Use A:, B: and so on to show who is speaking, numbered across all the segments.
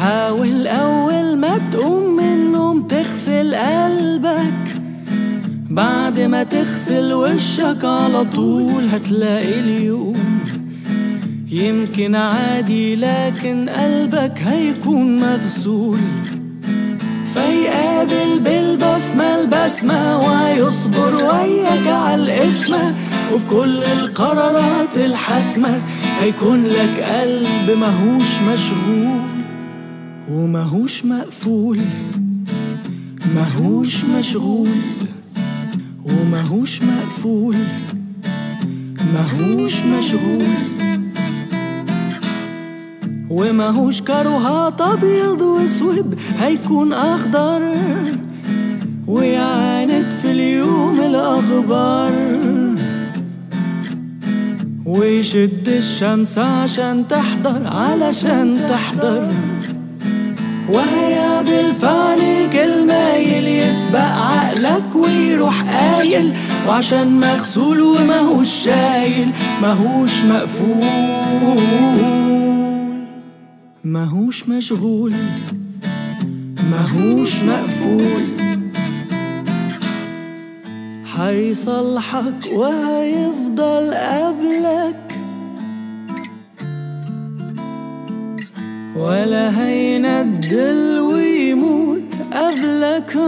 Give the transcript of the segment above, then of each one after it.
A: حاول أول ما تقوم من النوم تغسل قلبك بعد ما تغسل وشك على طول هتلاقي اليوم يمكن عادي لكن قلبك هيكون مغسول فيقابل بالبسمة البسمة ويصبر وياك على الاسمة وفي كل القرارات الحاسمة هيكون لك قلب مهوش مشغول ومهوش مقفول مهوش مشغول ومهوش مقفول مهوش مشغول وماهوش كروهات ابيض واسود هيكون اخضر ويعاند في اليوم الاخبار ويشد الشمس عشان تحضر علشان تحضر وهيعدل في عينيك المايل يسبق عقلك ويروح قايل وعشان مغسول وماهوش شايل ماهوش مقفول ماهوش مشغول ماهوش مقفول هيصلحك وهيفضل قبلك ولا هيندل ويموت قبلك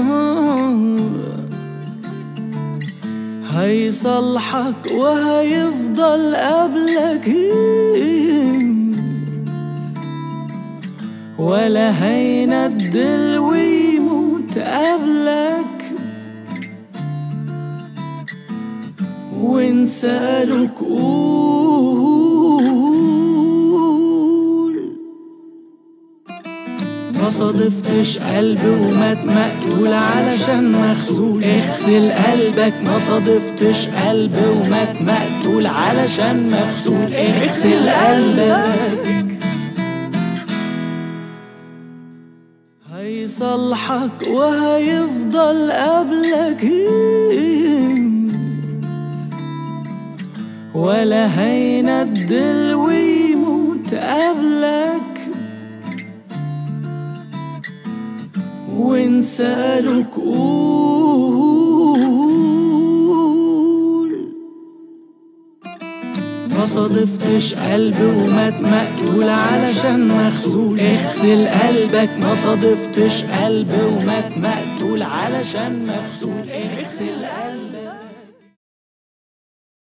A: هيصلحك وهيفضل قبلك ولا هيندل ويموت قبلك وإن سألوك قول ما صادفتش قلب ومات مقتول علشان مغسول اغسل قلبك ما صادفتش قلب ومات مقتول علشان مغسول اغسل قلبك هيصلحك وهيفضل قبلك ولا هيندل ويموت قبلك وإن سألوك قول ما صادفتش قلب ومات مقتول علشان مغسول اغسل قلبك ما صادفتش قلب ومات مقتول علشان مغسول اغسل قلبك